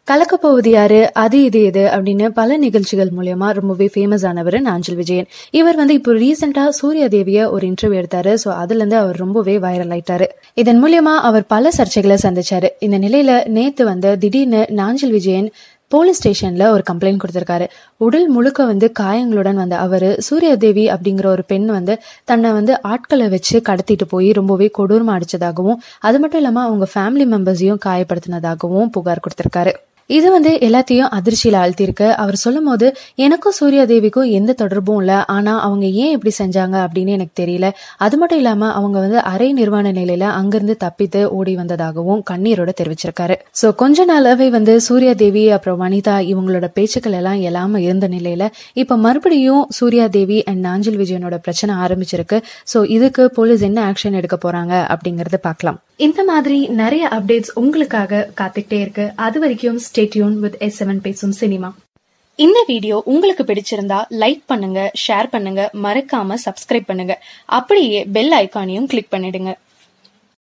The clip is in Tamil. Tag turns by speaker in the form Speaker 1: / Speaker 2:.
Speaker 1: கலக்க போவது யாரு அது இது இது அப்படின்னு பல நிகழ்ச்சிகள் மூலியமா ரொம்பவே ஃபேமஸ் ஆனவர் நாஞ்சில் விஜயன் இவர் வந்து இப்போ ரீசெண்டா சூர்யா தேவிய ஒரு இன்டர்வியூ எடுத்தாரு ஸோ அதுல இருந்து அவர் ரொம்பவே வைரல் ஆயிட்டாரு இதன் மூலியமா அவர் பல சர்ச்சைகளை சந்திச்சாரு இந்த நிலையில நேத்து வந்து திடீர்னு நாஞ்சில் விஜயன் போலீஸ் ஸ்டேஷன்ல ஒரு கம்ப்ளைண்ட் கொடுத்திருக்காரு உடல் முழுக்க வந்து காயங்களுடன் வந்த அவரு சூர்யாதேவி அப்படிங்கிற ஒரு பெண் வந்து தன்னை வந்து ஆட்களை வச்சு கடத்திட்டு போய் ரொம்பவே கொடூரமா அடிச்சதாகவும் அது மட்டும் இல்லாம அவங்க ஃபேமிலி மெம்பர்ஸையும் காயப்படுத்தினதாகவும் புகார் கொடுத்திருக்காரு இது வந்து எல்லாத்தையும் அதிர்ச்சியில ஆழ்த்தியிருக்கு அவர் சொல்லும் போது எனக்கும் சூர்யாதேவிக்கும் எந்த தொடர்பும் இல்லை ஆனா அவங்க ஏன் இப்படி செஞ்சாங்க அப்படின்னு எனக்கு தெரியல அது மட்டும் இல்லாம அவங்க வந்து அரை நிர்வாண நிலையில அங்கிருந்து தப்பித்து ஓடி வந்ததாகவும் கண்ணீரோட தெரிவிச்சிருக்காரு சோ கொஞ்ச நாளாவே வந்து சூர்யாதேவி அப்புறம் வனிதா இவங்களோட பேச்சுக்கள் எல்லாம் இல்லாம இருந்த நிலையில இப்ப மறுபடியும் சூர்யாதேவி அண்ட் நாஞ்சில் விஜயனோட பிரச்சனை ஆரம்பிச்சிருக்கு சோ இதுக்கு போலீஸ் என்ன ஆக்ஷன் எடுக்க போறாங்க அப்படிங்கறத பார்க்கலாம் இந்த மாதிரி நிறைய அப்டேட்ஸ் உங்களுக்காக காத்துக்கிட்டே இருக்கு அது வரைக்கும் ஸ்டேட்யூன் வித் எஸ் செவன் பேசும் சினிமா இந்த வீடியோ உங்களுக்கு பிடிச்சிருந்தா லைக் பண்ணுங்க ஷேர் பண்ணுங்க மறக்காம சப்ஸ்கிரைப் பண்ணுங்க அப்படியே பெல் ஐகானையும் கிளிக் பண்ணிடுங்க